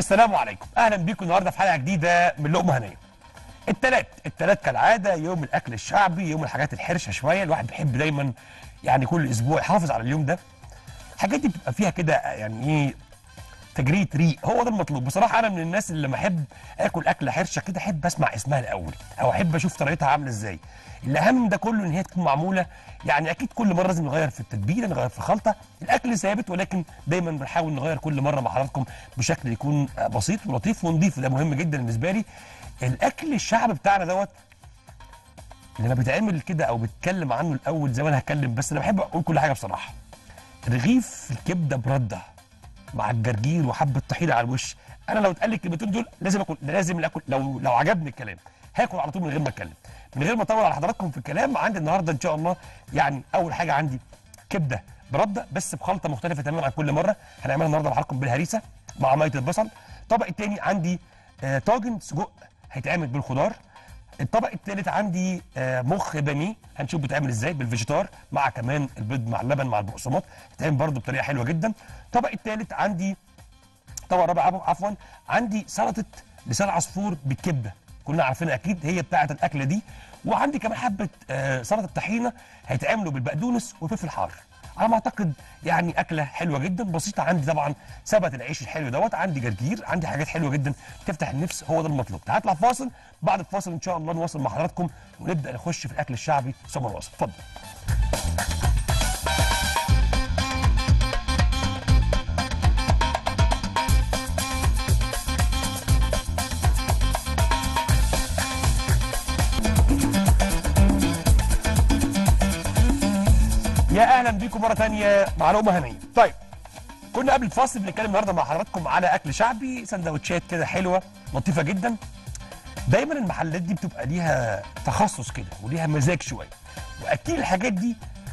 السلام عليكم اهلا بيكم النهارده في حلقه جديده من لقمه هنيه التلات التلات كالعاده يوم الاكل الشعبي يوم الحاجات الحرشه شويه الواحد بيحب دايما يعني كل اسبوع يحافظ على اليوم ده الحاجات دي بتبقى فيها كده يعني ايه تجرية ريق هو ده المطلوب بصراحه انا من الناس اللي لما احب اكل اكله حرشه كده احب اسمع اسمها الاول او احب اشوف طريقتها عامله ازاي الاهم من ده كله ان هي تكون معموله يعني اكيد كل مره لازم نغير في التتبيله نغير في الخلطه الاكل ثابت ولكن دايما بنحاول نغير كل مره مع حضراتكم بشكل يكون آه، بسيط ولطيف ونضيف ده مهم جدا بالنسبه لي الاكل الشعبي بتاعنا دوت لما بيتعمل كده او بيتكلم عنه الاول زي ما انا هتكلم بس انا بحب اقول كل حاجه بصراحه رغيف الكبده برده مع الجرجير وحبه طحينه على الوش انا لو اتقال لي الكلمتين دول لازم اكل لازم اكل لو لو عجبني الكلام هاكل على طول من غير ما اتكلم من غير ما اطول على حضراتكم في الكلام عندي النهارده ان شاء الله يعني اول حاجه عندي كبده برده بس بخلطه مختلفه تماما عن كل مره هنعملها النهارده مع حضراتكم بالهريسه مع ميه البصل الطبق الثاني عندي آه طاجن سجق هيتعمل بالخضار الطبق الثالث عندي آه، مخ بانيه هنشوف بيتعمل ازاي بالفيجيتار مع كمان البيض مع اللبن مع البقسماط بيتعمل برده بطريقه حلوه جدا الطبق الثالث عندي طبق رابع عفوا- عفوا عندي سلطه لسان عصفور بالكبده كلنا عارفينها اكيد هي بتاعه الاكله دي وعندي كمان حبه آه، سلطه طحينه هيتعملوا بالبقدونس والفلفل حار على ما اعتقد يعني اكله حلوه جدا بسيطه عندي طبعا سبت العيش الحلو دوت عندي جرجير عندي حاجات حلوه جدا تفتح النفس هو ده المطلوب تعال نطلع فاصل بعد الفاصل ان شاء الله نواصل مع حضراتكم ونبدا نخش في الاكل الشعبي ثم نواصل اتفضل يا اهلا بيكم مره ثانيه مع لقمه هنيه طيب كنا قبل الفاصل بنتكلم النهارده مع حضراتكم على اكل شعبي سندوتشات كده حلوه لطيفه جدا دايما المحلات دي بتبقى ليها تخصص كده وليها مزاج شويه واكيد الحاجات دي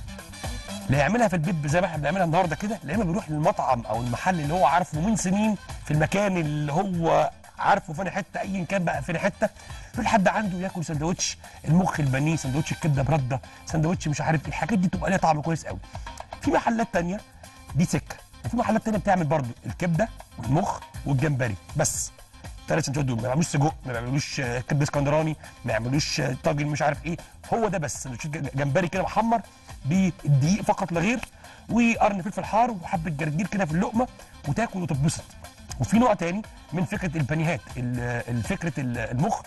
اللي هيعملها في البيت زي ما احنا بنعملها النهارده كده لا اما بيروح للمطعم او المحل اللي هو عارفه من سنين في المكان اللي هو عارفه فين حته ايا كان بقى فين حته يروح حد عنده ياكل سندوتش المخ البانيه سندوتش الكبده برده سندوتش مش عارف ايه الحاجات دي بتبقى ليها طعم كويس قوي في محلات تانية دي سكه وفي محلات تانية بتعمل برضو الكبده والمخ والجمبري بس ثلاث سندوتشات دول ما يعملوش سجق ما يعملوش آه، كبده اسكندراني ما يعملوش آه، طاجن مش عارف ايه هو ده بس سندوتشات جمبري كده محمر بالدقيق فقط لا غير وقرن فلفل حار وحبه جرجير كده في اللقمه وتاكل وتتبسط وفي نوع تاني من فكره البانيهات ال- الفكره ال- المخ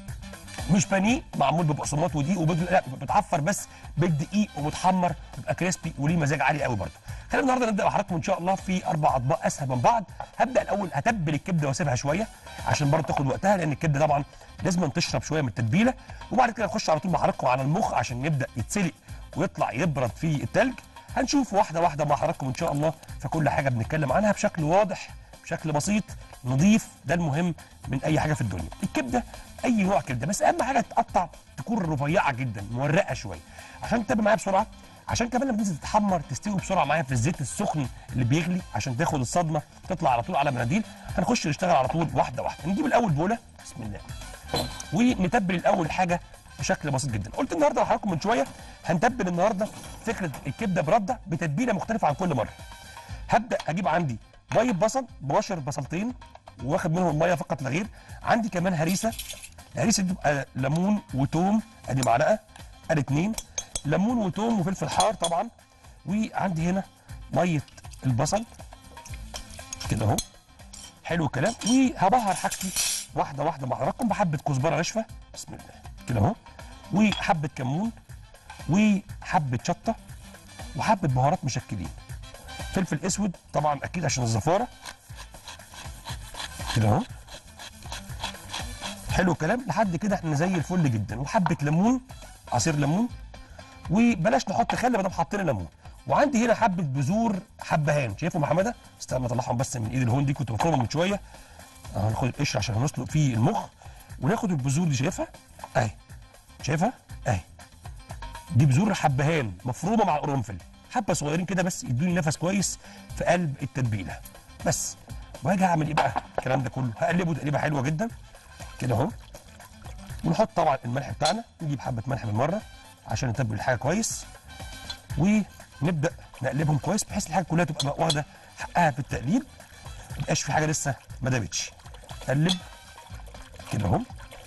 مش بانيه معمول ببقسماط ودقيق وبيض لا بتعفر بس بالدقيق ومتحمر يبقى كريسبي وليه مزاج عالي قوي برضه خلينا النهارده نبدا مع حضراتكم ان شاء الله في اربع اطباق اسهل من بعض هبدا الاول هتبل الكبده واسيبها شويه عشان برضه تاخد وقتها لان الكبده طبعا لازم تشرب شويه من التتبيله وبعد كده نخش على طول مع حضراتكم على المخ عشان يبدا يتسلق ويطلع يبرد في التلج هنشوف واحده واحده مع حضراتكم ان شاء الله فكل حاجه بنتكلم عنها بشكل واضح بشكل بسيط نظيف ده المهم من اي حاجه في الدنيا الكبده اي نوع كبده بس اهم حاجه تقطع تكون رفيعه جدا مورقه شويه عشان تتابع معايا بسرعه عشان كمان لما تنزل تتحمر تستوي بسرعه معايا في الزيت السخن اللي بيغلي عشان تاخد الصدمه تطلع على طول على مناديل هنخش نشتغل على طول واحده واحده نجيب الاول بوله بسم الله ونتبل الاول الحاجه بشكل بسيط جدا قلت النهارده لحضراتكم من شويه هنتبل النهارده فكره الكبده برده بتتبيله مختلفه عن كل مره هبدا اجيب عندي ميه بصل بشر بصلتين واخد منهم الميه فقط لا غير عندي كمان هريسه الهريسه دي بتبقى ليمون وتوم ادي معلقه ادي اتنين ليمون وتوم وفلفل حار طبعا وعندي هنا ميه البصل كده اهو حلو الكلام وهبهر حاجتي واحده واحده مع حضراتكم بحبه كزبره ناشفه بسم الله كده اهو وحبه كمون وحبه شطه وحبه بهارات مشكلين فلفل اسود طبعا اكيد عشان الزفاره كده اهو حلو الكلام لحد كده احنا زي الفل جدا وحبه ليمون عصير ليمون وبلاش نحط خل ما دام حطينا ليمون وعندي هنا حبه بذور حبهان شايفهم يا حماده استنى اطلعهم بس من ايد الهون دي كنت بفرمهم من شويه اهو هناخد القشر عشان هنسلق فيه المخ وناخد البذور دي شايفها اهي شايفها اهي دي بذور حبهان مفرومه مع القرنفل حبه صغيرين كده بس يدوني نفس كويس في قلب التتبيله بس وهاجي اعمل ايه بقى الكلام ده كله هقلبه تقليبه حلوه جدا كده اهو ونحط طبعا الملح بتاعنا نجيب حبه ملح بالمره عشان نتبل الحاجه كويس ونبدا نقلبهم كويس بحيث الحاجه كلها تبقى واخده حقها في التقليب ما يبقاش في حاجه لسه ما دابتش قلب كده اهو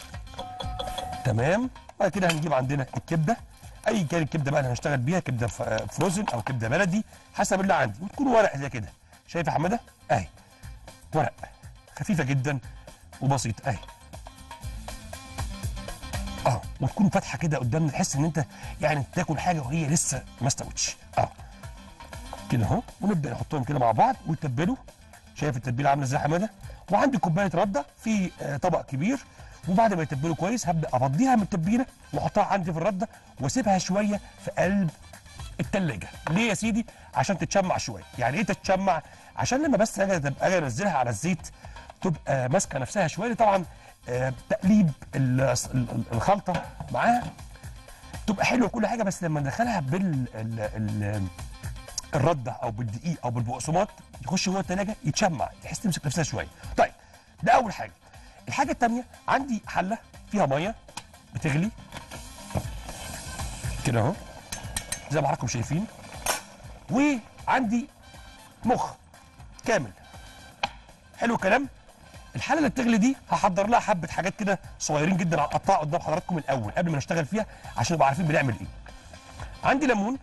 تمام بعد كده هنجيب عندنا الكبده اي كان الكبده بقى اللي هنشتغل بيها كبده ف- فروزن او كبده بلدي حسب اللي عندي وتكون ورق زي كده شايف يا حماده اهي ورق خفيفه جدا وبسيطه اهي اه وتكون فاتحه كده قدامنا تحس ان انت يعني تاكل حاجه وهي لسه ما استوتش اه كده اهو ونبدا نحطهم كده مع بعض ويتبلوا شايف التتبيله عامله ازاي يا حماده وعندي كوبايه رده في آه، طبق كبير وبعد ما يتبلوا كويس هبدا افضيها من التتبيله واحطها عندي في الرده واسيبها شويه في قلب التلاجة ليه يا سيدي عشان تتشمع شويه يعني ايه تتشمع عشان لما بس اجي تبقى اجي انزلها على الزيت تبقى ماسكه نفسها شويه طبعا آه، تقليب ال- ال- الخلطه معاها تبقى حلوه كل حاجه بس لما ندخلها بال ال- ال- الرده او بالدقيق او بالبقسماط يخش جوه الثلاجه يتشمع تحس تمسك نفسها شويه طيب ده اول حاجه الحاجه الثانيه عندي حله فيها ميه بتغلي كده اهو زي ما حضراتكم شايفين وعندي مخ كامل حلو الكلام الحله اللي بتغلي دي هحضر لها حبه حاجات كده صغيرين جدا هقطعها قدام حضراتكم الاول قبل ما نشتغل فيها عشان نبقى عارفين بنعمل ايه عندي ليمون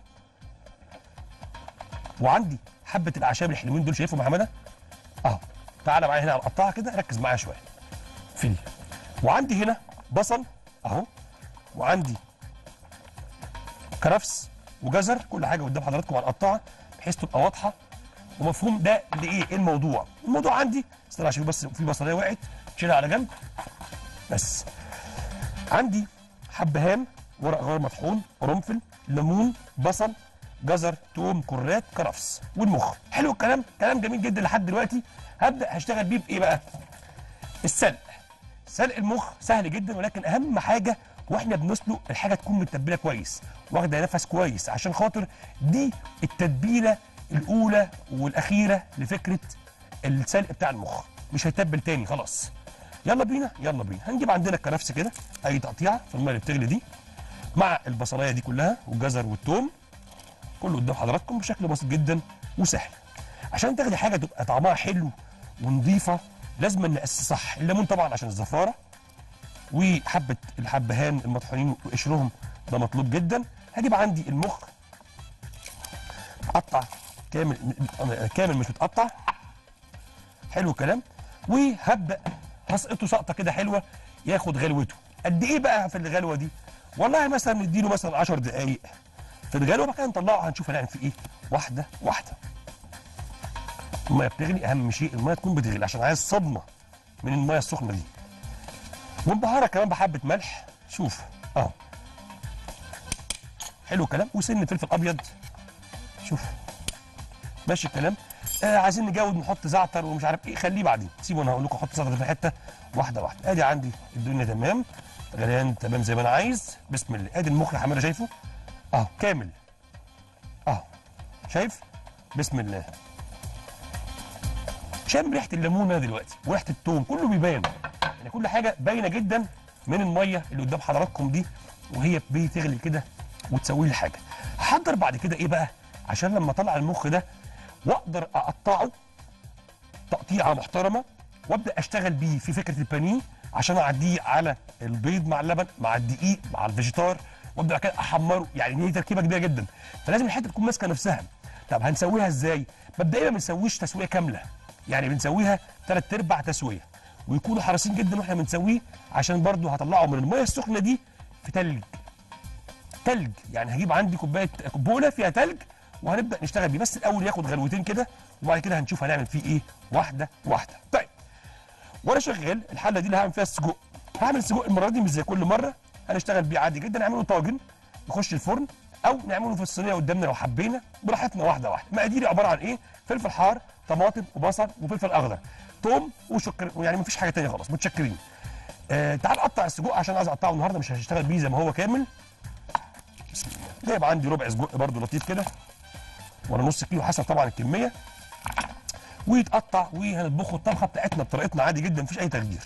وعندي حبه الاعشاب الحلوين دول شايفهم يا حماده اهو تعالى معايا هنا هنقطعها كده ركز معايا شويه فيل وعندي هنا بصل اهو وعندي كرفس وجزر كل حاجه قدام حضراتكم هنقطعها بحيث تبقى واضحه ومفهوم ده لايه ايه الموضوع الموضوع عندي استنى عشان بس في بصلايه وقعت شيلها على جنب بس عندي حبهان ورق غير مطحون قرنفل ليمون بصل جزر توم كرات كرفس والمخ حلو الكلام كلام جميل جدا لحد دلوقتي هبدا هشتغل بيه بايه بقى السلق سلق المخ سهل جدا ولكن اهم حاجه واحنا بنسلق الحاجه تكون متبله كويس واخده نفس كويس عشان خاطر دي التتبيله الاولى والاخيره لفكره السلق بتاع المخ مش هيتبل تاني خلاص يلا بينا يلا بينا هنجيب عندنا الكرفس كده اي تقطيعه في الميه اللي بتغلي دي مع البصلايه دي كلها والجزر والثوم كله قدام حضراتكم بشكل بسيط جدا وسهل عشان تاخدي حاجه تبقى طعمها حلو ونظيفه لازم نقص صح الليمون طبعا عشان الزفاره وحبه الحبهان المطحونين وقشرهم ده مطلوب جدا هجيب عندي المخ اقطع كامل كامل مش متقطع حلو الكلام وهبدا هسقطه سقطه كده حلوه ياخد غلوته قد ايه بقى في الغلوه دي والله مثلا نديله مثلا 10 دقائق في الغلوه بعد كده نطلعه هنشوف هنعمل فيه ايه واحده واحده الميه بتغلي اهم شيء الميه تكون بتغلي عشان عايز صدمه من الميه السخنه دي والبهاره كمان بحبه ملح شوف اهو حلو الكلام وسن فلفل ابيض شوف ماشي الكلام آه عايزين نجود نحط زعتر ومش عارف ايه خليه بعدين سيبوا انا هقول لكم احط زعتر في حته واحده واحده ادي عندي الدنيا تمام غليان تمام زي ما انا عايز بسم الله ادي المخ يا حماده شايفه اهو كامل اهو شايف بسم الله شام ريحه الليمونه دلوقتي وريحه التوم كله بيبان يعني كل حاجه باينه جدا من الميه اللي قدام حضراتكم دي وهي بتغلي كده وتسوي لي حاجه هحضر بعد كده ايه بقى عشان لما اطلع المخ ده واقدر اقطعه تقطيعه محترمه وابدا اشتغل بيه في فكره البانيه عشان اعديه على البيض مع اللبن مع الدقيق مع الفيجيتار وابدا كده احمره يعني دي تركيبه كبيره جدا فلازم الحته تكون ماسكه نفسها طب هنسويها ازاي مبدئيا ما بنسويش تسويه كامله يعني بنسويها ثلاث ارباع تسويه ويكونوا حريصين جدا واحنا بنسويه عشان برضو هطلعه من الميه السخنه دي في تلج تلج يعني هجيب عندي كوبايه بوله فيها تلج وهنبدا نشتغل بيه بس الاول ياخد غلوتين كده وبعد كده هنشوف هنعمل فيه ايه واحده واحده طيب وانا شغال الحله دي اللي هعمل فيها السجق هعمل السجق المره دي مش زي كل مره هنشتغل بيه عادي جدا نعمله طاجن يخش الفرن او نعمله في الصينيه قدامنا لو حبينا براحتنا واحده واحده مقاديري عباره عن ايه فلفل حار طماطم وبصل وفلفل اخضر توم وشكر يعني مفيش حاجه تانية خلاص متشكرين آه تعال نقطع السجق عشان عايز اقطعه النهارده مش هشتغل بيه زي ما هو كامل بسم الله جايب عندي ربع سجق برده لطيف كده ولا نص كيلو حسب طبعا الكميه ويتقطع وهنطبخه الطبخه بتاعتنا بطريقتنا عادي جدا مفيش اي تغيير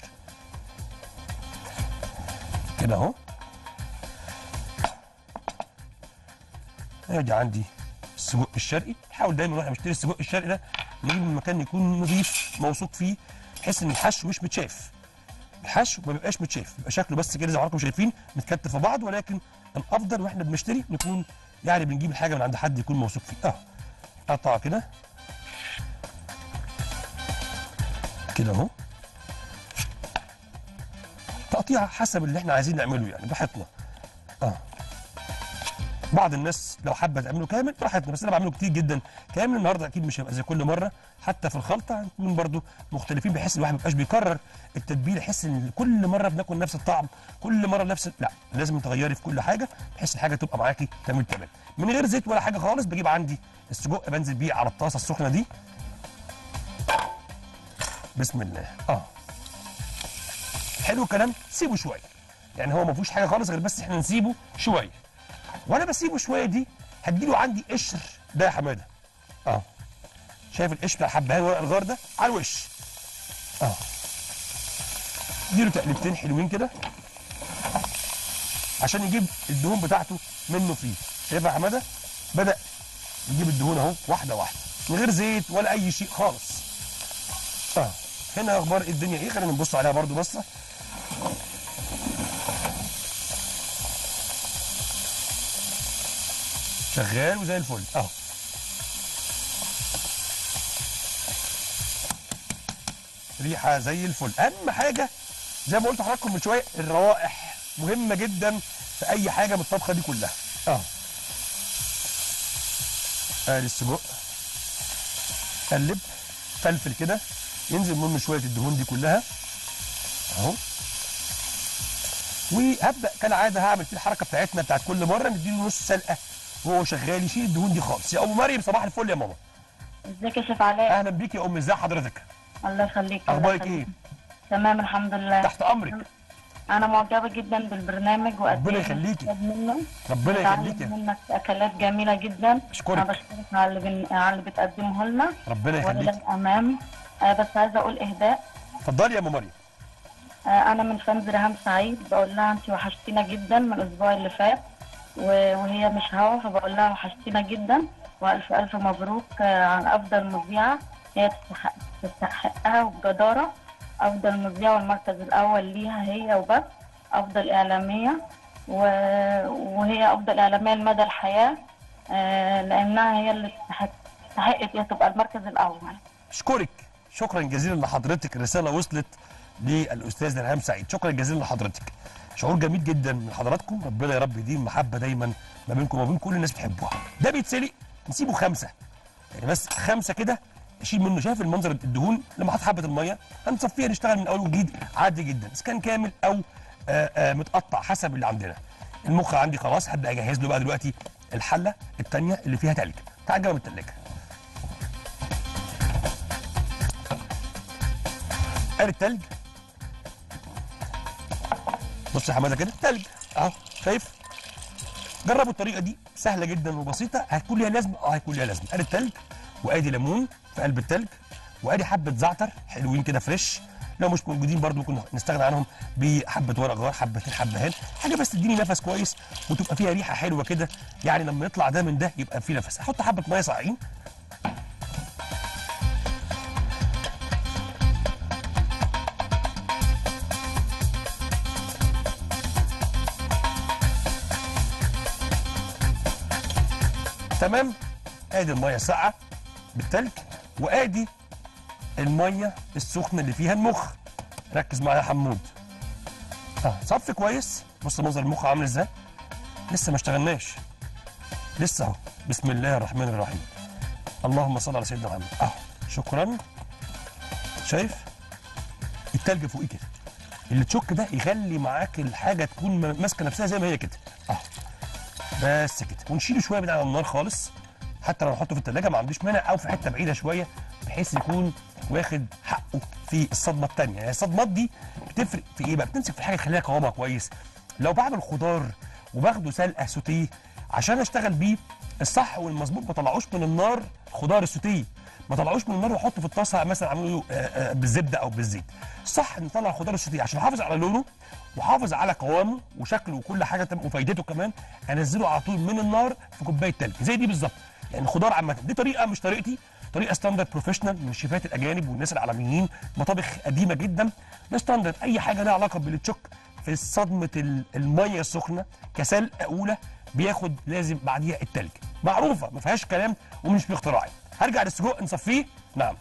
كده اهو ادي عندي السجق الشرقي حاول دايما واحنا بنشتري السجق الشرقي ده نجيب من مكان يكون نظيف موثوق فيه بحيث ان الحشو مش متشاف الحشو ما بيبقاش متشاف بيبقى شكله بس كده زي ما حضراتكم شايفين متكتف في بعض ولكن الافضل واحنا بنشتري نكون يعني بنجيب الحاجه من عند حد يكون موثوق فيه اه قطع كده كده اهو تقطيع حسب اللي احنا عايزين نعمله يعني براحتنا اه بعض الناس لو حابه تعمله كامل براحتنا بس انا بعمله كتير جدا كامل النهارده اكيد مش هيبقى زي كل مره حتى في الخلطه هنكون برضو مختلفين بحيث الواحد ما يبقاش بيكرر التتبيله يحس ان كل مره بناكل نفس الطعم كل مره نفس لا لازم تغيري في كل حاجه بحيث الحاجه تبقى معاكي تمام تمام من غير زيت ولا حاجه خالص بجيب عندي السجق بنزل بيه على الطاسه السخنه دي بسم الله اه حلو الكلام سيبه شويه يعني هو ما فيهوش حاجه خالص غير بس احنا نسيبه شويه وانا بسيبه شويه دي هديله عندي قشر ده يا حماده اه شايف القشر بتاع الحبهان ورق الغار ده على الوش اه اديله تقلبتين حلوين كده عشان يجيب الدهون بتاعته منه فيه شايف يا حماده بدا يجيب الدهون اهو واحده واحده من غير زيت ولا اي شيء خالص اه هنا اخبار الدنيا ايه خلينا نبص عليها برضو بصه شغال وزي الفل اهو ريحه زي الفل اهم حاجه زي ما قلت لحضراتكم من شويه الروائح مهمه جدا في اي حاجه من الطبخه دي كلها اه ادي السجق قلب فلفل كده ينزل منه شويه الدهون دي كلها اهو وهبدا كالعاده هعمل فيه الحركه بتاعتنا بتاعت كل مره نديله نص سلقه وهو شغال يشيل الدهون دي خالص يا ام مريم صباح الفل يا ماما ازيك يا شيف علاء اهلا بيك يا ام ازي حضرتك الله يخليك الله اخبارك يخليك. ايه تمام الحمد لله تحت امرك انا معجبه جدا بالبرنامج وقد ربنا إيه يخليكي. بستفاد منه ربنا بتعلم يخليك يا- منك اكلات جميله جدا أشكرك. انا بشكرك على اللي, بن... على اللي بتقدمه لنا ربنا والى يخليك الامام آه بس عايزه اقول اهداء اتفضلي يا ام مريم آه انا من فانز ريهام سعيد بقول لها انت وحشتينا جدا من الاسبوع اللي فات و- وهي مش هوا فبقول لها وحشتينا جدا والف الف مبروك آه عن افضل مذيعه هي تستحق تستحقها وبجداره افضل مذيعه والمركز الاول ليها هي وبس افضل اعلاميه و... وهي افضل اعلاميه لمدى الحياه آه لانها هي اللي تستحق تستحق هي تبقى المركز الاول اشكرك شكرا جزيلا لحضرتك الرساله وصلت للاستاذ الهام سعيد شكرا جزيلا لحضرتك شعور جميل جدا من حضراتكم ربنا يا رب يديم محبه دايما ما بينكم وما بين كل الناس بتحبوها ده بيتسلق نسيبه خمسه يعني بس خمسه كده اشيل منه شايف المنظر الدهون لما حط حبه الميه هنصفيها نشتغل من اول وجديد عادي جدا اذا كان كامل او آآ آآ متقطع حسب اللي عندنا المخ عندي خلاص هبدا اجهز له بقى دلوقتي الحله الثانيه اللي فيها تلج تعال جنب الثلاجه ادي التلج بص يا حماده كده تلج اهو شايف جربوا الطريقه دي سهله جدا وبسيطه هتكون ليها لازمه اه هيكون ليها لازمه ادي التلج وادي ليمون في قلب التلج وادي حبه زعتر حلوين كده فريش لو مش موجودين برضو ممكن نستغنى عنهم بحبه ورق غار حبتين حبهان حاجه بس تديني نفس كويس وتبقى فيها ريحه حلوه كده يعني لما يطلع ده من ده يبقى فيه نفس احط حبه ميه صاعين تمام ادي الميه الساقعه بالتلج وادي الميه السخنه اللي فيها المخ ركز معايا يا حمود اه صف كويس بص منظر المخ عامل ازاي لسه ما اشتغلناش لسه اهو بسم الله الرحمن الرحيم اللهم صل على سيدنا محمد اهو شكرا شايف التلج فوقيه كده اللي تشك ده يخلي معاك الحاجه تكون ماسكه نفسها زي ما هي كده اهو بس كده ونشيله شويه من على النار خالص حتى لو نحطه في التلاجة ما عنديش مانع او في حته بعيده شويه بحيث يكون واخد حقه في الصدمه الثانيه يعني الصدمات دي بتفرق في ايه بقى بتمسك في الحاجه تخليها قوامها كويس لو بعمل خضار وباخده سلقه سوتيه عشان اشتغل بيه الصح والمظبوط ما طلعوش من النار خضار السوتيه ما طلعوش من النار واحطه في الطاسه مثلا اعمله آه، آه، بالزبده او بالزيت صح نطلع خضار السوتيه عشان احافظ على لونه واحافظ على قوامه وشكله وكل حاجه تم- وفايدته كمان انزله على طول من النار في كوبايه تلج زي دي بالظبط يعني الخضار عامه دي طريقه مش طريقتي طريقه ستاندرد بروفيشنال من الشيفات الاجانب والناس العالميين مطابخ قديمه جدا ده ستاندرد اي حاجه لها علاقه بالتشوك في صدمه ال- الميه السخنه كسلقه اولى بياخد لازم بعديها التلج معروفه ما فيهاش كلام ومش باختراعي هرجع للسجق نصفيه نعم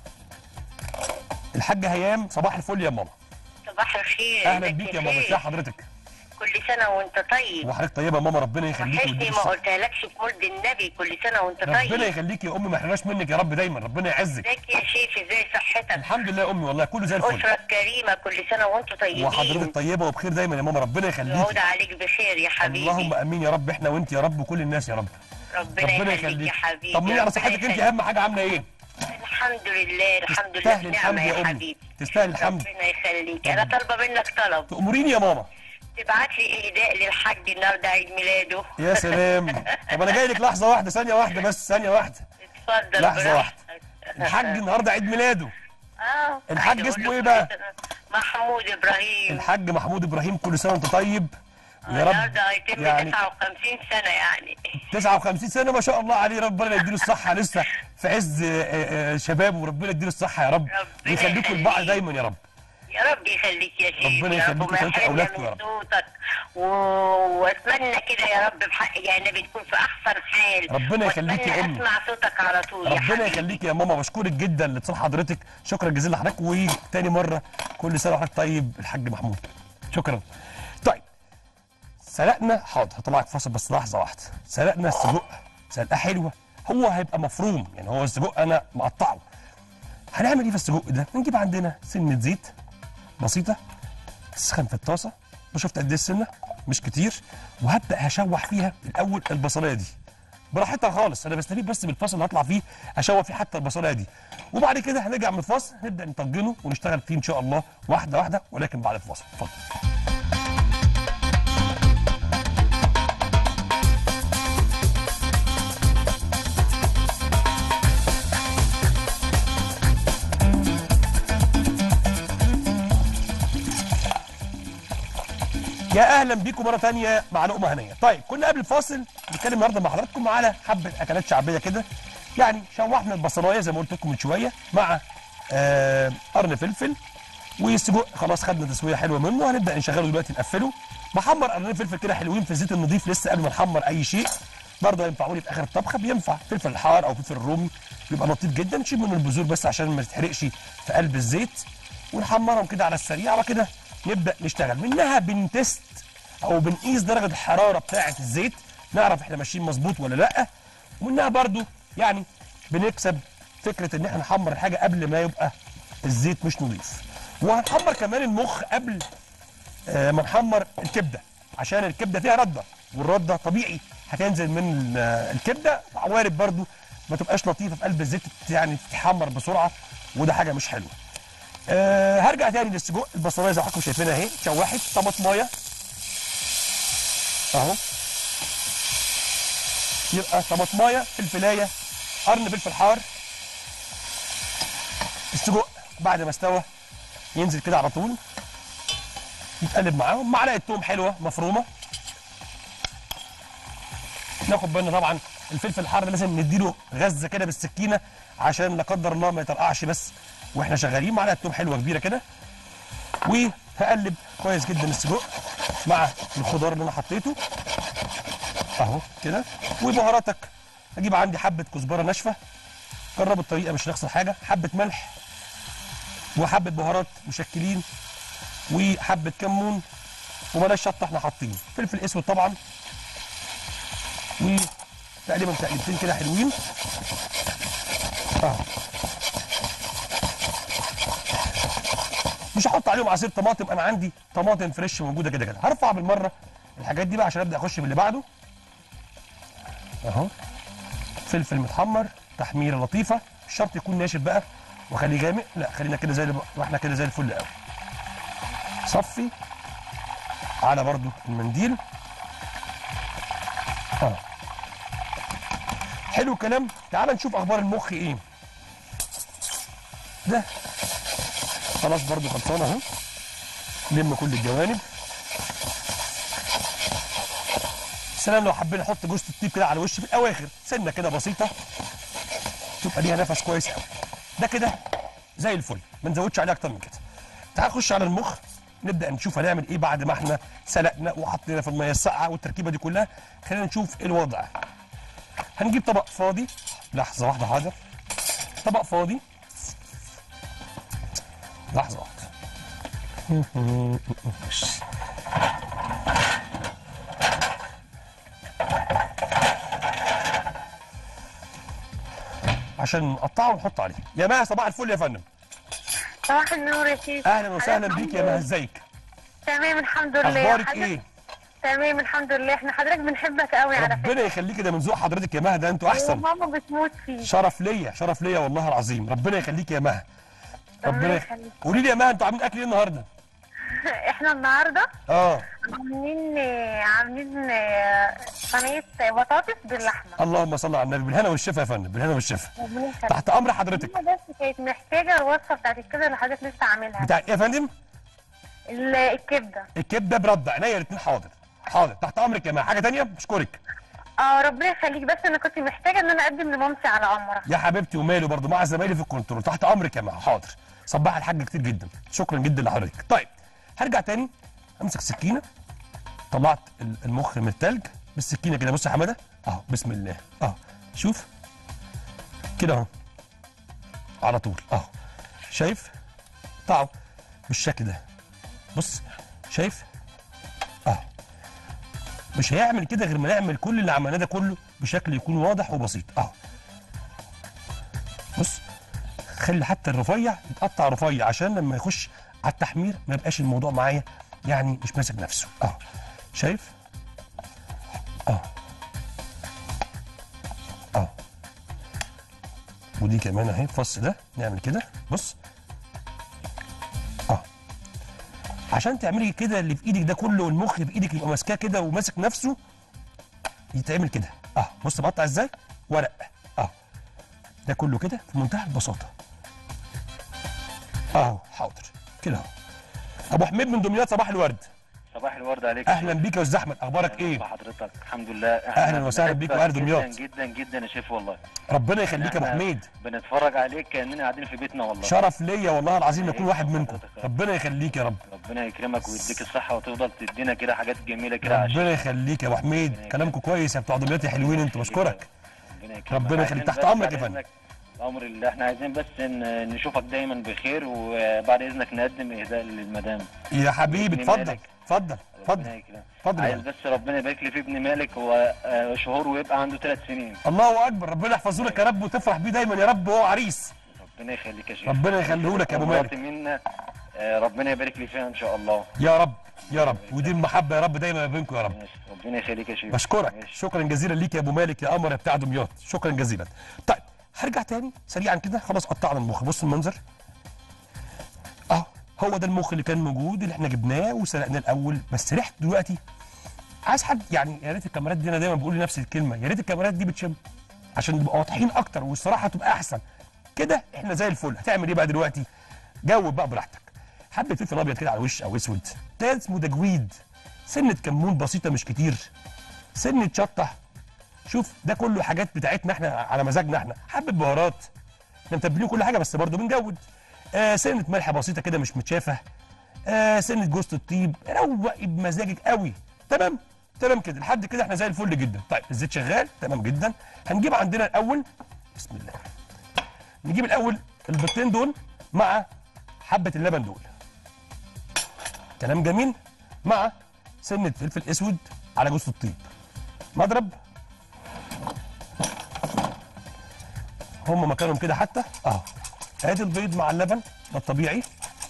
الحاجه هيام صباح الفل يا ماما صباح الخير اهلا ازيك بيك يا ماما خير؟ ازي حضرتك كل سنة وانت طيب وحضرتك طيبه يا ماما ربنا يخليكي وحشني ويديك ما الصحة. قلتهالكش في مولد النبي كل سنة وانت ربنا طيب يخليكي يا امي ما يحرمناش منك يا رب دايما ربنا يعزك ازيك يا شيخ ازاي صحتك الحمد لله يا امي والله كله زي الفل أسرة كريمة كل سنة وانتم طيبين وحضرتك طيبه وبخير دايما يا ماما ربنا يعود يخليكي عليك بخير يا حبيبي اللهم امين يا رب احنا وانت يا رب وكل الناس يا رب ربنا, ربنا يخليك يا يخليك حبيبي طمني على ربنا صحتك انت يخليك. اهم حاجه عامله ايه الحمد لله الحمد لله تستاهل في الحمد نعمة يا يا امي حبيبي تستاهل الحمد ربنا يخليك انا طالبة منك طلب تأمريني يا ماما تبعت لي اهداء للحاج النهارده عيد ميلاده يا سلام طب انا جاي لك لحظه واحده ثانيه واحده بس ثانيه واحده اتفضل لحظة براحتك. الحاج النهارده عيد ميلاده اه الحاج عايز اسمه أقول ايه له بقى؟ كل سنة- محمود ابراهيم الحاج محمود ابراهيم كل سنه وانت طيب ويا رب النهارده هيتم يعني 59 سنة يعني 59 سنه ما شاء الله عليه ربنا يديله الصحه لسه في عز آه، آه، شبابه وربنا يديله الصحه يا رب ربنا ويخليكم لبعض يخليك. دايما يا رب يا رب يخليك يا شيخ ربنا يا رب يخليك وما ويخليك يحرمنا أولادكم يا من رب. صوتك و... واتمنى كده يا رب بحق يا نبي تكون في احسن حال ربنا يخليك يا وأتمنى أمي. اسمع صوتك على طول يا ربنا حبيبي. يخليك يا ماما بشكرك جدا لاتصال حضرتك شكرا جزيلا لحضرتك وتاني مره كل سنه وحضرتك طيب الحاج محمود شكرا طيب سلقنا حاضر هطلعك فاصل بس لحظه واحده سلقنا السجق سلقه حلوه هو هيبقى مفروم يعني هو السجق انا مقطعه هنعمل ايه في السجق ده نجيب عندنا سنه زيت بسيطه تسخن في الطاسه شفت قد ايه السنه مش كتير وهبدا هشوح فيها الاول البصلايه دي براحتها خالص انا بستفيد بس بالفصل اللي هطلع فيه اشوح فيه حتى البصلايه دي وبعد كده هنرجع من الفصل نبدا نطجنه ونشتغل فيه ان شاء الله واحده واحده ولكن بعد الفصل اتفضل يا اهلا بيكم مره تانية مع لقمه هنيه طيب كنا قبل الفاصل بنتكلم النهارده مع حضراتكم على حبه اكلات شعبيه كده يعني شوحنا البصلايه زي ما قلت لكم من شويه مع آه قرن فلفل والسجق خلاص خدنا تسويه حلوه منه هنبدا نشغله دلوقتي نقفله بحمر قرنين فلفل كده حلوين في الزيت النظيف لسه قبل ما نحمر اي شيء برضه ينفعوا لي في اخر الطبخه بينفع فلفل الحار او فلفل الرومي بيبقى لطيف جدا نشيل منه البذور بس عشان ما تتحرقش في قلب الزيت ونحمرهم كده على السريع وبعد كده نبدا نشتغل منها بنتست او بنقيس درجه الحراره بتاعه الزيت نعرف احنا ماشيين مظبوط ولا لا ومنها برضو يعني بنكسب فكره ان احنا نحمر الحاجه قبل ما يبقى الزيت مش نظيف وهنحمر كمان المخ قبل آه، ما نحمر الكبده عشان الكبده فيها رده والرده طبيعي هتنزل من آه، الكبده وارد برضو ما تبقاش لطيفه في قلب الزيت يعني تتحمر بسرعه وده حاجه مش حلوه أه هرجع تاني للسجق البصلايه زي ما حضراتكم شايفينها اهي شوحت طماطمايه اهو يبقى طماطمايه فلفلايه قرن فلفل حار السجق بعد ما استوى ينزل كده على طول يتقلب معاهم معلقه توم حلوه مفرومه ناخد بالنا طبعا الفلفل الحار لازم نديله غزه كده بالسكينه عشان لا قدر الله ما يطرقعش بس واحنا شغالين معلقه توم حلوه كبيره كده وهقلب كويس جدا السجق مع الخضار اللي انا حطيته اهو كده وبهاراتك اجيب عندي حبه كزبره ناشفه جربوا الطريقه مش هنخسر حاجه حبه ملح وحبه بهارات مشكلين وحبه كمون وبلاش شطه احنا حاطين فلفل اسود طبعا وتقريبا تقليبتين كده حلوين اهو مش هحط عليهم عصير طماطم انا عندي طماطم فريش موجوده كده كده هرفع بالمره الحاجات دي بقى عشان ابدا اخش باللي بعده اهو فلفل متحمر تحميره لطيفه مش شرط يكون ناشف بقى وخليه غامق لا خلينا كده زي واحنا كده زي الفل قوي صفي على برضو المنديل اه حلو الكلام تعال نشوف اخبار المخ ايه ده خلاص برضو خلصان اهو لم كل الجوانب سلام لو حبينا نحط جوزة الطيب كده على الوش في الاواخر سنه كده بسيطه تبقى ليها نفس كويس قوي ده كده زي الفل ما نزودش عليه اكتر من كده تعال نخش على المخ نبدا نشوف هنعمل ايه بعد ما احنا سلقنا وحطينا في الميه الساقعه والتركيبه دي كلها خلينا نشوف ايه الوضع هنجيب طبق فاضي لحظه واحده حاضر طبق فاضي لحظه واحده عشان نقطعه ونحط عليه يا مها صباح الفل يا فندم صباح النور يا شيخ اهلا وسهلا بيك يا مها ازيك تمام الحمد لله اخبارك حضرتك- ايه تمام الحمد لله احنا حضرتك بنحبك قوي على فكره ربنا يخليك ده من ذوق حضرتك يا مها ده انتوا احسن وماما بتموت فيه شرف ليا شرف ليا والله العظيم ربنا يخليك يا مها ربنا ربنا يخ... يخليك. قولي لي يا مها انتوا عاملين اكل ايه النهارده احنا النهارده اه عاملين عاملين آه، صينيه بطاطس باللحمه اللهم صل على النبي بالهنا والشفا يا فندم بالهنا والشفا ربنا يخليك. تحت امر حضرتك ماما بس كانت محتاجه الوصفه بتاعت الكبده اللي حضرتك لسه عاملها بتاع ايه يا فندم ال- الكبده الكبده برد عينيا الاثنين حاضر حاضر تحت امرك يا مها حاجه تانية بشكرك اه ربنا يخليك بس انا كنت محتاجه ان انا اقدم لمامتي على عمره يا حبيبتي وماله برضه مع زمايلي في الكنترول تحت امرك يا مها حاضر صباح الحاج كتير جدا شكرا جدا لحضرتك طيب هرجع تاني امسك سكينه طلعت ال- المخ من التلج بالسكينه كده بص يا حماده اهو بسم الله اهو شوف كده اهو على طول اهو شايف قطعه بالشكل ده بص شايف اهو مش هيعمل كده غير ما نعمل كل اللي عملناه ده كله بشكل يكون واضح وبسيط اهو بص خلي حتى الرفيع يتقطع رفيع عشان لما يخش على التحمير ما يبقاش الموضوع معايا يعني مش ماسك نفسه اهو شايف اه اه ودي كمان اهي الفص ده نعمل كده بص اه عشان تعملي كده اللي في ايدك ده كله والمخ في ايدك يبقى ماسكاه كده وماسك نفسه يتعمل كده اه بص بقطع ازاي ورق اه ده كله كده في منتهى البساطه اهو حاضر كده اهو ابو حميد من دمياط صباح الورد صباح الورد عليك اهلا بيك يا استاذ احمد اخبارك ايه بحضرتك الحمد لله أهلاً وسهلاً بيك بنحبك وأهل دمياط. جدا جدا جدا يا شيف والله ربنا يخليك يا ابو إحنا حميد بنتفرج عليك كاننا قاعدين في بيتنا والله شرف ليا والله العظيم يكون واحد منكم ربنا يخليك يا رب ربنا يكرمك ويديك الصحه وتفضل تدينا كده حاجات جميله كده عشان ربنا يخليك يا ابو حميد كلامكم كويس يا بتوع دمياط يا حلوين انتوا بشكرك ربنا يكرمك ربنا يخليك. عايزين تحت بس أمرك بعد يا فندم. إذنك الامر اللي احنا عايزين بس ان نشوفك دايما بخير وبعد اذنك نقدم اهداء للمدام يا حبيبي ابن اتفضل مالك. اتفضل ربنا اتفضل يكرمك اتفضل يا عايز فندم. بس ربنا يبارك لي في ابن مالك هو آه، شهور ويبقى عنده ثلاث سنين الله اكبر ربنا يحفظه لك يا رب وتفرح بيه دايما يا رب وهو عريس ربنا يخليك يا شيخ ربنا يخليه لك يا أبو ومراتي مالك. منا آه، ربنا يبارك لي فيها ان شاء الله يا رب يا رب ودي المحبه يا رب دايما ما بينكم يا رب ماشي. ربنا يخليك يا شيخ بشكرك ماشي. شكرا جزيلا ليك يا ابو مالك يا قمر يا بتاع دمياط شكرا جزيلا طيب هرجع تاني سريعا كده خلاص قطعنا المخ بص المنظر اه هو ده المخ اللي كان موجود اللي احنا جبناه وسلقناه الاول بس ريحته دلوقتي عايز حد يعني يا ريت الكاميرات دي انا دايما بقول لنفس الكلمه يا ريت الكاميرات دي بتشم عشان نبقى واضحين اكتر والصراحه تبقى احسن كده احنا زي الفل هتعمل ايه بقى دلوقتي جاوب بقى براحتك حبه فلفل ابيض كده على الوش او اسود ده اسمه تجويد سنه كمون بسيطه مش كتير سنه شطه شوف ده كله حاجات بتاعتنا احنا على مزاجنا احنا حبه بهارات احنا متبلين كل حاجه بس برضه بنجود آه سنه ملح بسيطه كده مش متشافه آه سنه جوز الطيب روقي بمزاجك قوي تمام تمام كده لحد كده احنا زي الفل جدا طيب الزيت شغال تمام جدا هنجيب عندنا الاول بسم الله نجيب الاول البيضتين دول مع حبه اللبن دول كلام جميل مع سنه فلفل اسود على جوز الطيب مضرب هم مكانهم كده حتى اهو ادي البيض مع اللبن ده الطبيعي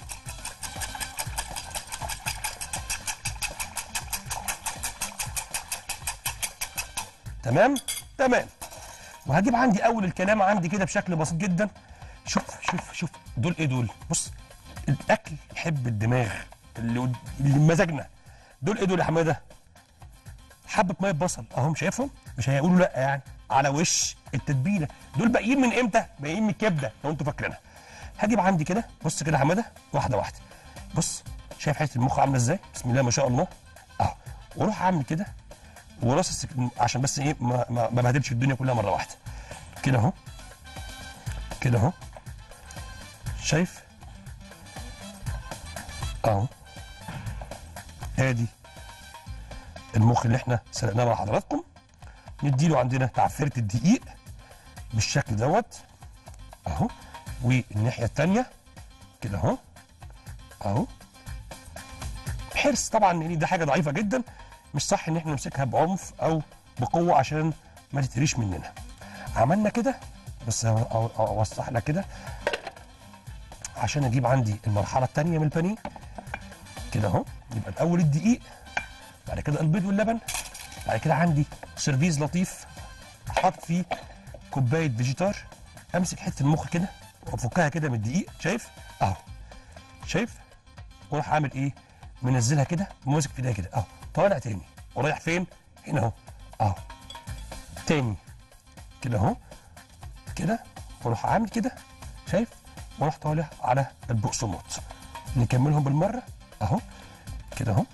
تمام تمام وهجيب عندي اول الكلام عندي كده بشكل بسيط جدا شوف شوف شوف دول ايه دول بص الاكل يحب الدماغ اللي ود- اللي مزاجنا دول ايه دول يا حماده حبه ميه بصل اهم شايفهم مش هيقولوا لا يعني على وش التتبيله دول باقيين من امتى باقيين من الكبده لو انتوا فاكرينها هجيب عندي كده بص كده يا حماده واحده واحده بص شايف حته المخ عامله ازاي بسم الله ما شاء الله اهو واروح اعمل كده وراس السك... عشان بس ايه ما ما ما بهدلش الدنيا كلها مره واحده كده اهو كده اهو شايف اهو ادي المخ اللي احنا سلقناه مع حضراتكم نديله عندنا تعفيره الدقيق بالشكل دوت اهو والناحيه الثانيه كده اهو اهو حرص طبعا لان دي حاجه ضعيفه جدا مش صح ان احنا نمسكها بعنف او بقوه عشان ما تتهريش مننا عملنا كده بس أو- أو- اوسع لك كده عشان اجيب عندي المرحله الثانيه من البانيه كده اهو يبقى الاول الدقيق بعد كده البيض واللبن بعد كده عندي سيرفيز لطيف احط فيه كوبايه فيجيتار امسك حته المخ كده وافكها كده من الدقيق شايف اهو شايف واروح عامل ايه منزلها كده وماسك في ايديا كده اهو طالع تاني ورايح فين هنا اهو اهو تاني كده اهو كده واروح عامل كده شايف واروح طالع على البقسماط نكملهم بالمره اهو كده اهو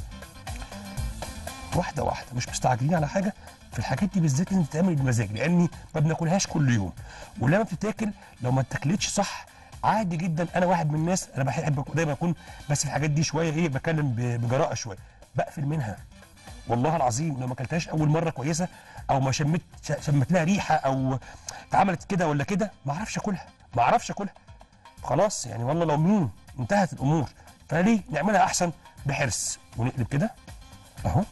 واحده واحده مش مستعجلين على حاجه في الحاجات دي بالذات لازم تتعمل بمزاج لاني ما بناكلهاش كل يوم ولما بتتاكل لو ما اتاكلتش صح عادي جدا انا واحد من الناس انا بحب دايما اكون بس الحاجات دي شويه ايه بتكلم ب- بجراءه شويه بقفل منها والله العظيم لو ما اكلتهاش اول مره كويسه او ما شمت ش- شمت لها ريحه او اتعملت كده ولا كده ما اعرفش اكلها ما اعرفش اكلها خلاص يعني والله لو مين انتهت الامور فليه نعملها احسن بحرص ونقلب كده اهو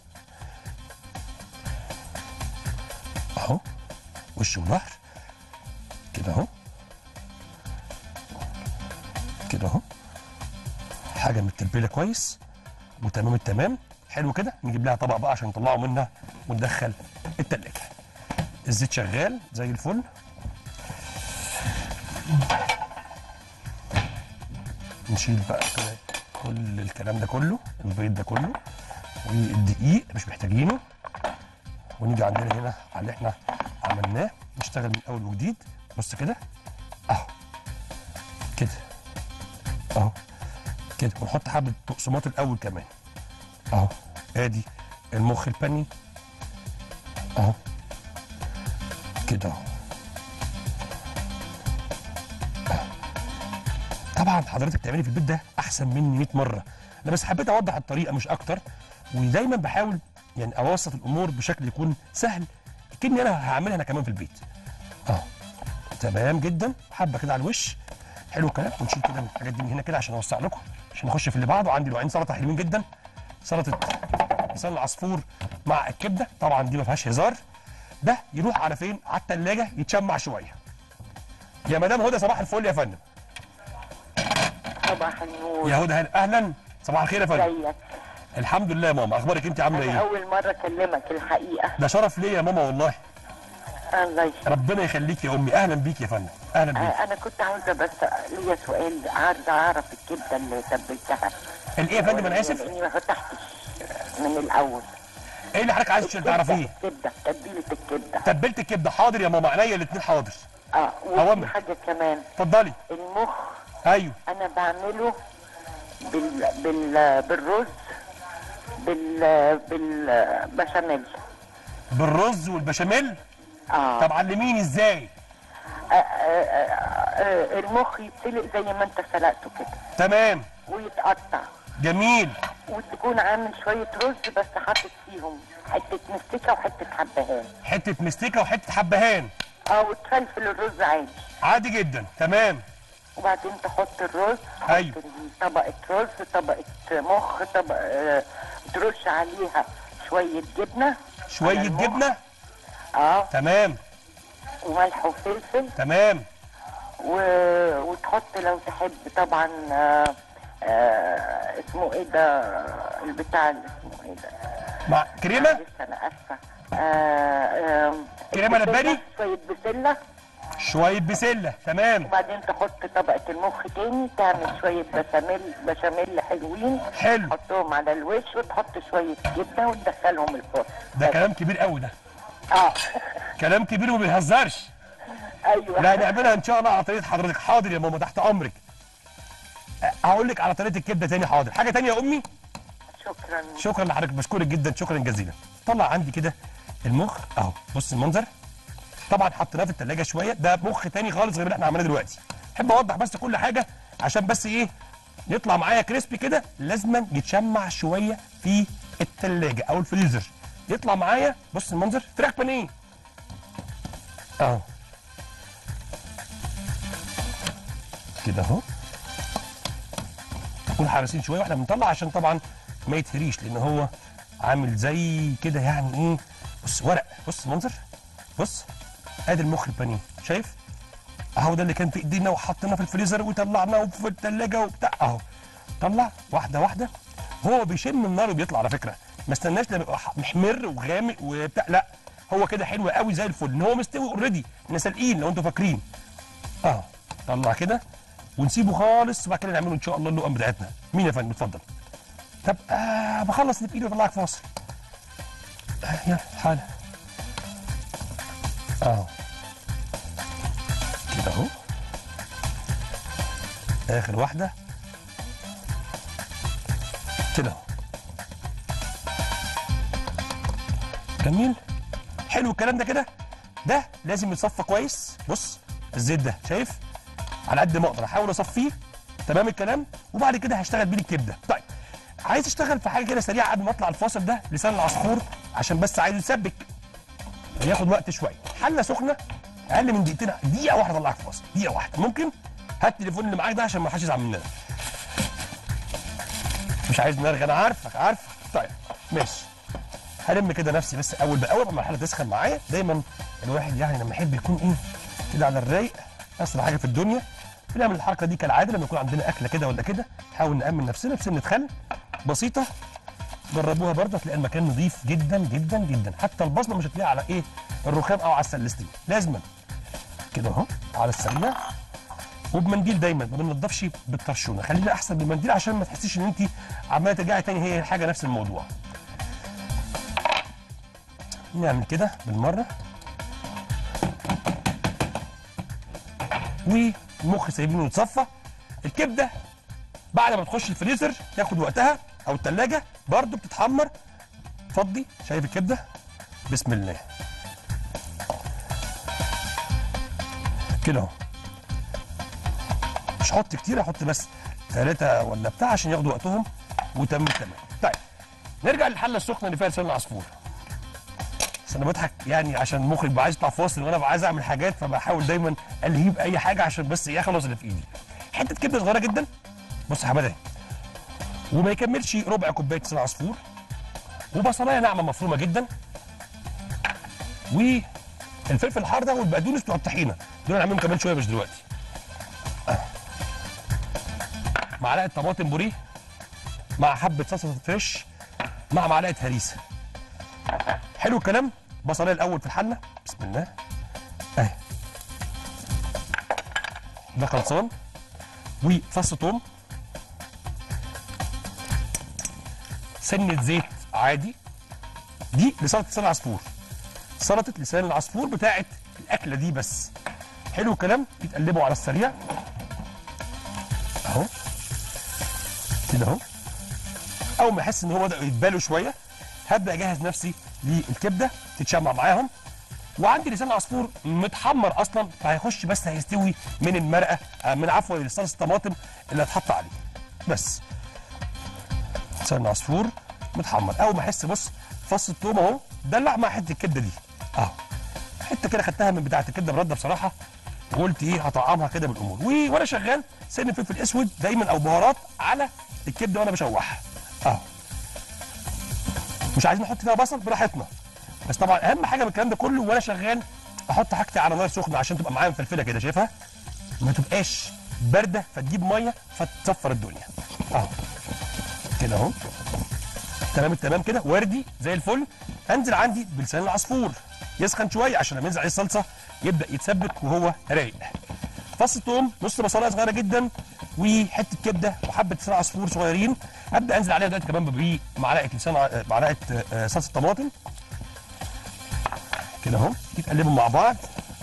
اهو وش وظهر كده اهو كده اهو حاجه متبله كويس وتمام التمام حلو كده نجيب لها طبق بقى عشان نطلعه منها وندخل التلاجة الزيت شغال زي الفل نشيل بقى كده كل الكلام ده كله البيض ده كله والدقيق مش محتاجينه ونيجي عندنا هنا على اللي احنا عملناه نشتغل من اول وجديد بص كده اهو كده اهو كده ونحط حبه بقسماط الاول كمان اهو ادي المخ البني اهو كده اهو أهو. طبعا حضرتك تعملي في البيت ده احسن مني 100 مره انا بس حبيت اوضح الطريقه مش اكتر ودايما بحاول يعني اوسط الامور بشكل يكون سهل كني انا هعملها انا كمان في البيت اه تمام جدا حبه كده على الوش حلو الكلام ونشيل كده من الحاجات دي من هنا كده عشان اوسع لكم عشان نخش في اللي بعده عندي نوعين سلطه حلوين جدا سلطه لسان العصفور مع الكبده طبعا دي ما فيهاش هزار ده يروح على فين على الثلاجه يتشمع شويه يا مدام هدى صباح الفل يا فندم صباح النور يا هدى هلا اهلا صباح الخير يا فندم ازيك الحمد لله يا ماما اخبارك انت عامله انا ايه اول مره اكلمك الحقيقه ده شرف ليا يا ماما والله الله يخليك ربنا يخليك يا امي اهلا بيك يا فندم اهلا بيك آه، انا كنت عاوزه بس ليا سؤال عاوزه اعرف الكبده اللي تبلتها الايه يا فندم انا اسف لاني ما فتحتش من الاول ايه اللي حضرتك عايز تعرفيه الكبده تتبيله الكبده تبلت الكبده حاضر يا ماما عينيا الاثنين حاضر اه أوامر. وفي حاجه كمان اتفضلي المخ ايوه انا بعمله بال بال بالرز بال بالبشاميل بالرز والبشاميل اه طب علميني ازاي آه، آه، آه، المخ يتسلق زي ما انت سلقته كده تمام ويتقطع جميل وتكون عامل شوية رز بس حاطط فيهم حتة مستكة وحتة حبهان حته مستكه وحته حبهان اه وتفلفل الرز عادي عادي جدا تمام وبعدين تحط الرز تحط أيوة. طبقة رز طبقة مخ طبق آه، ترش عليها شوية جبنة شويه على المخ. جبنه اه تمام وملح وفلفل تمام و... وتحط لو تحب طبعا آه آه اسمه ايه ده البتاع اللي اسمه ايه ده مع كريمه معلش انا اسفه آه آم، كريمة البسلة، لباني؟ شويه بسله شويه بسله تمام وبعدين تحط طبقه المخ تاني تعمل شويه بشاميل بشاميل حلوين حلو تحطهم على الوش وتحط شويه جبنه وتدخلهم الفرن ده كلام كبير قوي ده اه كلام كبير وما بيهزرش ايوه لا نعملها ان شاء الله على طريقه حضرتك حاضر يا ماما تحت امرك أه، هقول لك على طريقه الكبده تاني حاضر حاجه تانية يا امي شكرا شكرا لحضرتك بشكرك جدا شكرا جزيلا طلع عندي كده المخ اهو بص المنظر طبعا حطيناه في التلاجة شويه ده مخ تاني خالص غير اللي احنا عملناه دلوقتي احب اوضح بس كل حاجه عشان بس ايه يطلع معايا كريسبي كده لازما يتشمع شويه في التلاجة او الفريزر يطلع معايا بص المنظر فراخ بانيه اهو كده اهو نكون حريصين شويه واحنا بنطلع عشان طبعا ما يتهريش لان هو عامل زي كده يعني ايه بص ورق بص المنظر بص ادي المخ البانيه شايف اهو ده اللي كان في ايدينا وحطيناه في الفريزر وطلعناه في الثلاجه وبتاع اهو طلع واحده واحده هو بيشم النار وبيطلع على فكره ما استناش لما يبقى ح- محمر وغامق وبتاع لا هو كده حلو قوي زي الفل ان هو مستوي اوريدي احنا سالقين لو انتوا فاكرين اهو طلع كده ونسيبه خالص وبعد كده نعمله ان شاء الله اللقم بتاعتنا مين يا فندم اتفضل طب آه بخلص اللي في ايدي واطلعك فاصل آه يلا حالا اهو كده اهو اخر واحده كده اهو جميل حلو الكلام ده كده ده لازم يتصفى كويس بص الزيت ده شايف على قد ما اقدر احاول اصفيه تمام الكلام وبعد كده هشتغل بيه الكبده طيب عايز اشتغل في حاجه كده سريعه قبل ما اطلع الفاصل ده لسان العصفور عشان بس عايزه يسبك ياخد وقت شويه حله سخنه اقل من دقيقتين دقيقه واحده اطلعك فاصل دقيقه واحده ممكن هات التليفون اللي معاك ده عشان ما حدش يزعل مننا مش عايز نرغي انا عارفك عارفك طيب ماشي هلم كده نفسي بس اول باول لما الحاله تسخن معايا دايما الواحد يعني لما يحب يكون ايه كده على الرايق اسرع حاجه في الدنيا بنعمل الحركه دي كالعاده لما يكون عندنا اكله كده ولا كده نحاول نامن نفسنا بسنه خل بسيطه جربوها برضه هتلاقي المكان نظيف جدا جدا جدا حتى البصمه مش هتلاقيها على ايه الرخام او على السلستين لازما كده اهو على السريع وبمنديل دايما ما بننضفش بالطرشونه خلينا احسن بالمنديل عشان ما تحسيش ان انت عماله ترجعي تاني هي الحاجه نفس الموضوع نعمل كده بالمره والمخ سايبينه يتصفى الكبده بعد ما تخش الفريزر تاخد وقتها او الثلاجه برضو بتتحمر فضي شايف الكبده بسم الله كده اهو مش هحط كتير هحط بس ثلاثة ولا بتاع عشان ياخدوا وقتهم وتم التمام طيب نرجع للحله السخنه اللي فيها لسان العصفور بس انا بضحك يعني عشان المخرج بقى عايز يطلع فاصل وانا بقى عايز اعمل حاجات فبحاول دايما الهيه باي حاجه عشان بس ايه اخلص اللي في ايدي حته كبده صغيره جدا بص يا حماده اهي. وما يكملش ربع كوبايه لسان عصفور وبصلايه ناعمه مفرومه جدا والفلفل الحار ده والبقدونس بتوع الطحينه دول هنعملهم كمان شويه مش دلوقتي آه. معلقه طماطم بوريه مع حبه صلصه فريش مع معلقه هريسه حلو الكلام بصلايه الاول في الحله بسم الله اهي ده خلصان وفص ثوم سنه زيت عادي دي لسلطه لسان العصفور سلطه لسان العصفور بتاعت الاكله دي بس حلو الكلام يتقلبوا على السريع اهو كده اهو اول ما احس ان هو بدأوا يتبالوا شويه هبدا اجهز نفسي للكبده تتشمع معاهم وعندي لسان العصفور متحمر اصلا فهيخش بس هيستوي من المرقه آه، من عفوا صلصه الطماطم اللي هتحط عليه بس لسان العصفور متحمر اول ما احس بص فص الثوم اهو دلع مع حته الكبده دي اهو حته كده خدتها من بتاعه الكبده برده بصراحه وقلت ايه هطعمها كده بالامور و- وانا شغال سن فلفل اسود دايما او بهارات على الكبده وانا بشوحها اهو مش عايزين نحط فيها بصل براحتنا بس طبعا اهم حاجه من الكلام ده كله وانا شغال احط حاجتي على نار سخنه عشان تبقى معايا مفلفله كده شايفها ما تبقاش بارده فتجيب ميه فتصفر الدنيا اهو كده اهو تمام التمام كده وردي زي الفل انزل عندي بلسان العصفور يسخن شويه عشان لما ينزل عليه الصلصه يبدا يتسبك وهو رايق فص ثوم نص بصلايه صغيره جدا وحته كبده وحبه لسان عصفور صغيرين ابدا انزل عليها دلوقتي كمان بمعلقه لسان ع- معلقه آه، صلصه طماطم كده اهو يتقلبوا مع بعض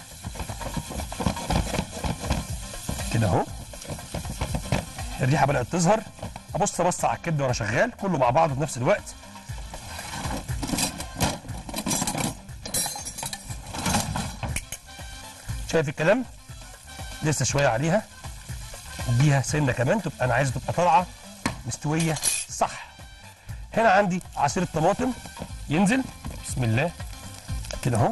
كده اهو الريحه بدات تظهر ابص بص على الكبده وانا شغال كله مع بعضه في نفس الوقت شايف الكلام لسه شويه عليها اديها سنه كمان تبقى انا عايزه تبقى طالعه مستويه صح هنا عندي عصير الطماطم ينزل بسم الله كده اهو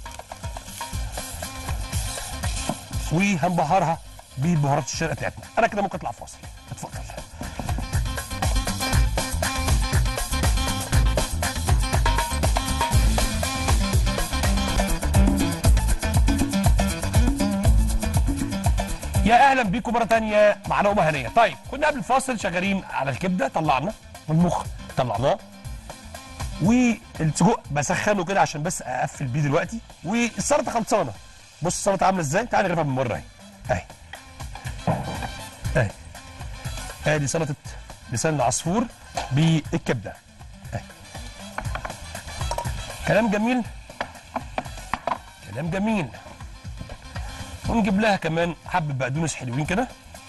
وهنبهرها ببهارات الشرق بتاعتنا انا كده ممكن اطلع فاصل اتفضل يا اهلا بيكم مره تانية مع لقمه هنيه طيب كنا قبل الفاصل شغالين على الكبده طلعنا والمخ طلعناه والسجق بسخنه كده عشان بس اقفل بيه دلوقتي والسلطه خلصانه بص السلطه عامله ازاي تعالى نغرفها من بره اهي اهي اهي ادي سلطه لسان العصفور بالكبده اهي كلام جميل كلام جميل ونجيب لها كمان حبه بقدونس حلوين كده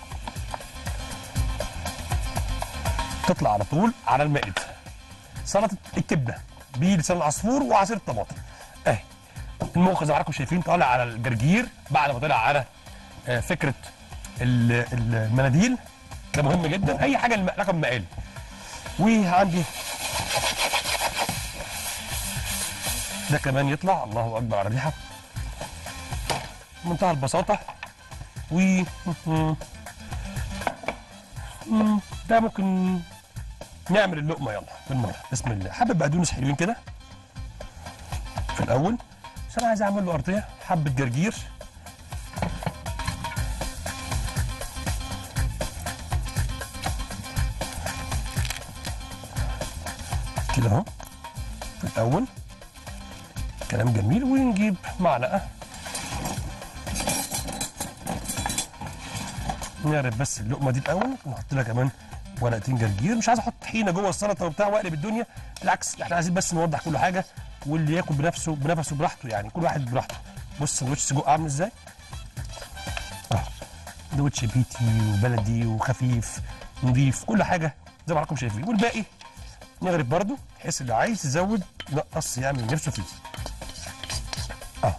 تطلع على طول على المائده سلطه الكبده بلسان العصفور وعصير الطماطم اهي المخ زي ما حضراتكم شايفين طالع على الجرجير بعد ما طلع على آه، فكره ال- المناديل ده مهم جدا اي حاجه الم- رقم مقالي وعندي ده كمان يطلع الله اكبر على الريحه بمنتهى البساطه و مم، ده ممكن نعمل اللقمه يلا بالمره بسم الله حبه بقدونس حلوين كده في الاول بس انا عايز اعمل له ارضيه حبه جرجير كده اهو في الاول كلام جميل ونجيب معلقه نعرف بس اللقمه دي الاول نحط لها كمان ورقتين جرجير مش عايز احط طحينه جوه السلطه وبتاع واقلب الدنيا بالعكس احنا عايزين بس نوضح كل حاجه واللي ياكل بنفسه بنفسه براحته يعني كل واحد براحته بص سندوتش سجق عامل ازاي اه سندوتش بيتي وبلدي وخفيف نضيف كل حاجه زي ما حضراتكم شايفين والباقي نغرب برده بحيث اللي عايز يزود ينقص يعمل نفسه فيه اه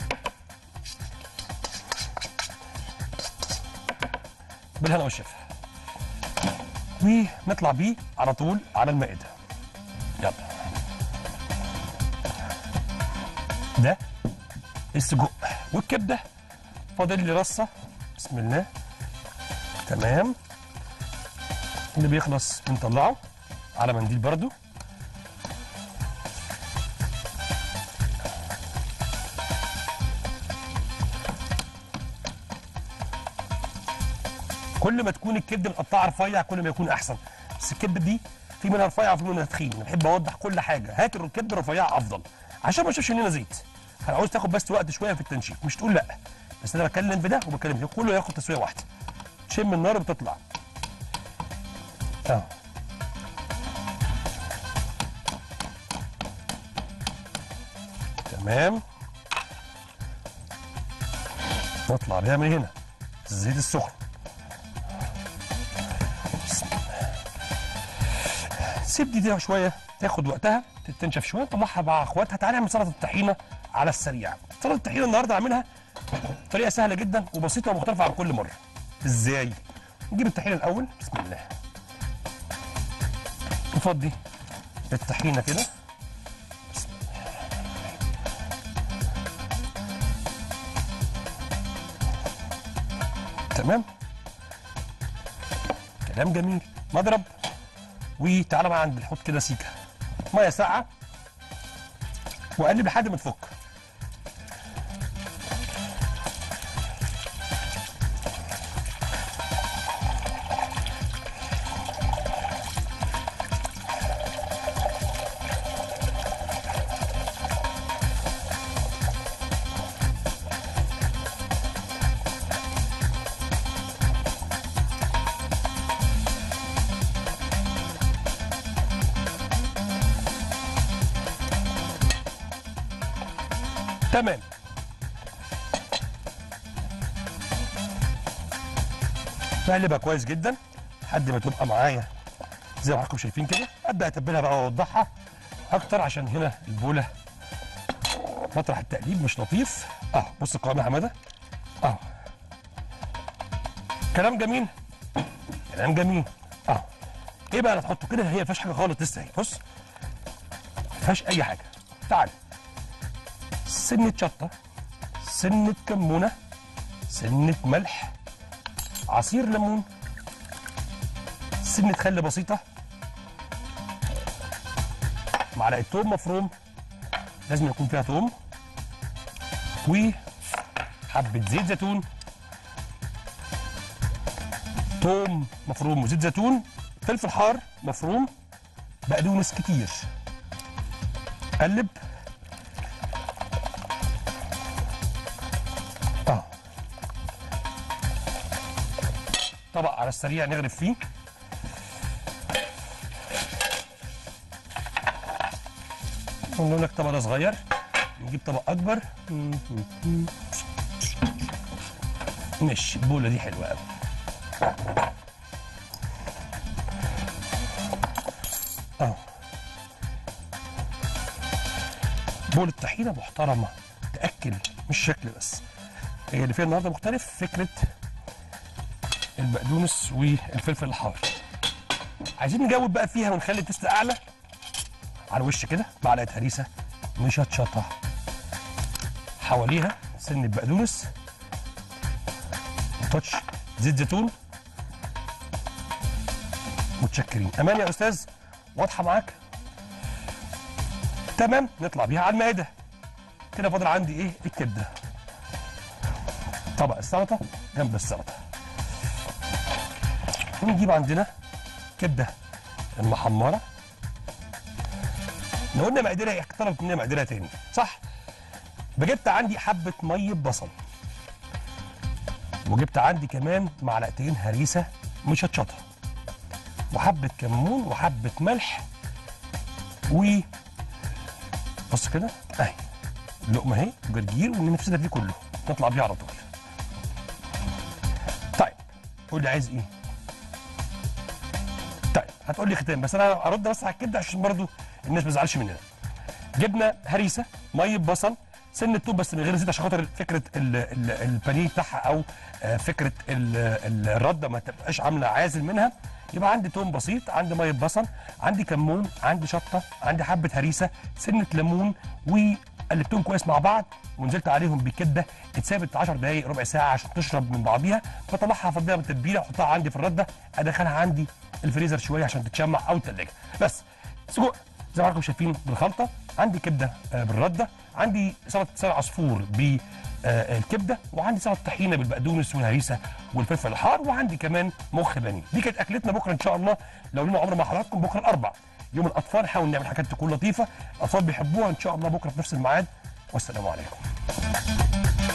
بالهنا والشفا ونطلع بيه على طول على المائده يلا ده السجق والكبده فاضل لي رصه بسم الله تمام اللي بيخلص بنطلعه على منديل برضو كل ما تكون الكبده مقطعه رفيع كل ما يكون احسن بس الكبده دي في منها رفيع وفي منها تخين انا بحب اوضح كل حاجه هات الكبده رفيعه افضل عشان ما اشوفش مننا زيت عاوز تاخد بس وقت شويه في التنشيف مش تقول لا بس انا بتكلم في ده وبتكلم في ده كله ياخد تسويه واحده تشم النار بتطلع اه تمام نطلع بيها من هنا الزيت السخن سيب دي كده شويه تاخد وقتها تنشف شويه نطلعها مع اخواتها تعالى نعمل سلطه الطحينه على السريع سلطه الطحينه النهارده اعملها بطريقه سهله جدا وبسيطه ومختلفه عن كل مره ازاي نجيب الطحينه الاول بسم الله نفضي الطحينه كده بسم الله. تمام كلام جميل مضرب وتعالى بقى عند الحوض كده سيكه ميه ساقعه وقلب لحد ما تفك تمام بقلبها كويس جدا لحد ما تبقى معايا زي ما حضراتكم شايفين كده ابدا اتبلها بقى واوضحها اكتر عشان هنا البوله مطرح التقليب مش لطيف اه بص القوام يا حماده كلام جميل كلام جميل اه ايه بقى اللي تحطه كده هي ما فيهاش حاجه خالص لسه اهي بص ما فيهاش اي حاجه تعال سنه شطه سنه كمونه سنه ملح عصير ليمون سنه خل بسيطه معلقه توم مفروم لازم يكون فيها توم وحبه زيت زيتون توم مفروم وزيت زيتون فلفل حار مفروم بقدونس كتير قلب اه طبق على السريع نغرف فيه نقول لك طبق ده صغير نجيب طبق اكبر ماشي البوله دي حلوه قوي اه بول الطحينه محترمه تاكل مش شكل بس هي اللي فيها النهارده مختلف فكره البقدونس والفلفل الحار عايزين نجود بقى فيها ونخلي التست اعلى على الوش كده معلقه هريسه مشطشطه حواليها سن بقدونس تاتش زيت زيتون متشكرين امان يا استاذ واضحه معاك تمام نطلع بيها على المائده كده فاضل عندي ايه الكبده طبق السلطه جنب السلطه ونجيب عندنا كبده المحمره لو قلنا مقدرها اختلفت منها مقدرها تاني صح فجبت عندي حبه ميه بصل وجبت عندي كمان معلقتين هريسه مشطشطه وحبه كمون وحبه ملح و بص كده اهي اللقمه اهي وجرجير ونفسنا فيه كله نطلع بيه على طول طيب قول لي عايز ايه طيب هتقول لي ختام بس انا ارد بس على الكبده عشان برضو الناس ما تزعلش مننا جبنا هريسه ميه بصل سن توم بس من غير زيت عشان خاطر فكره ال- ال- البانيه بتاعها او آه، فكره ال- ال- الرده ما تبقاش عامله عازل منها يبقى عندي توم بسيط عندي ميه بصل عندي كمون عندي شطه عندي حبه هريسه سنه ليمون وقلبتهم كويس مع بعض ونزلت عليهم بكده اتسابت 10 دقائق ربع ساعه عشان تشرب من بعضيها بطلعها افضيها من التتبيله واحطها عندي في الرده ادخلها عندي الفريزر شويه عشان تتشمع او الثلاجه بس سجق زي ما حضراتكم شايفين بالخلطه عندي كبده آه، بالرده عندي سلطه لسان عصفور بالكبده وعندي سلطه طحينه بالبقدونس والهريسه والفلفل الحار وعندي كمان مخ بانيه دي كانت اكلتنا بكره ان شاء الله لو لنا عمر مع حضراتكم بكره الاربع يوم الاطفال نحاول نعمل حاجات تكون لطيفه الاطفال بيحبوها ان شاء الله بكره في نفس الميعاد والسلام عليكم